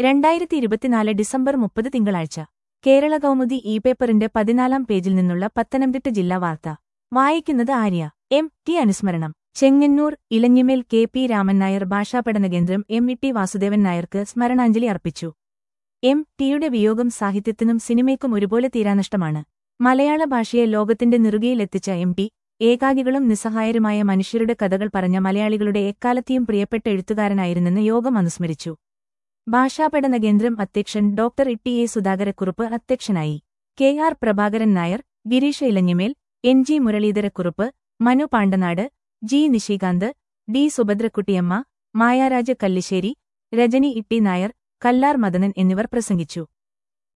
രണ്ടായിരത്തി ഇരുപത്തിനാല് ഡിസംബർ മുപ്പത് തിങ്കളാഴ്ച കേരള കൗമുദി ഇ പേപ്പറിന്റെ പതിനാലാം പേജിൽ നിന്നുള്ള പത്തനംതിട്ട ജില്ലാ വാർത്ത വായിക്കുന്നത് ആര്യ എം ടി അനുസ്മരണം ചെങ്ങന്നൂർ ഇലഞ്ഞിമേൽ കെ പി രാമൻ നായർ ഭാഷാപഠന കേന്ദ്രം എം ഇ ടി വാസുദേവൻ നായർക്ക് സ്മരണാഞ്ജലി അർപ്പിച്ചു എം ടിയുടെ വിയോഗം സാഹിത്യത്തിനും സിനിമയ്ക്കും ഒരുപോലെ തീരാനഷ്ടമാണ് മലയാള ഭാഷയെ ലോകത്തിന്റെ നെറുകയിലെത്തിച്ച എം ടി ഏകാകികളും നിസ്സഹായരുമായ മനുഷ്യരുടെ കഥകൾ പറഞ്ഞ മലയാളികളുടെ എക്കാലത്തെയും പ്രിയപ്പെട്ട എഴുത്തുകാരനായിരുന്നെന്ന് യോഗം അനുസ്മരിച്ചു ഭാഷാപഠന കേന്ദ്രം അധ്യക്ഷൻ ഡോക്ടർ ഇട്ടി എ സുധാകരക്കുറുപ്പ് അധ്യക്ഷനായി K R Prabhakaran Nair Girish Elanjimel N G Muraleedhara Kurup Manu Pandanad G Nishikanth D Subhadrakutty Amma Mayaraja Kallissery Rajani Itty Nair Kallar Madanan എന്നിവർ പ്രസംഗിച്ചു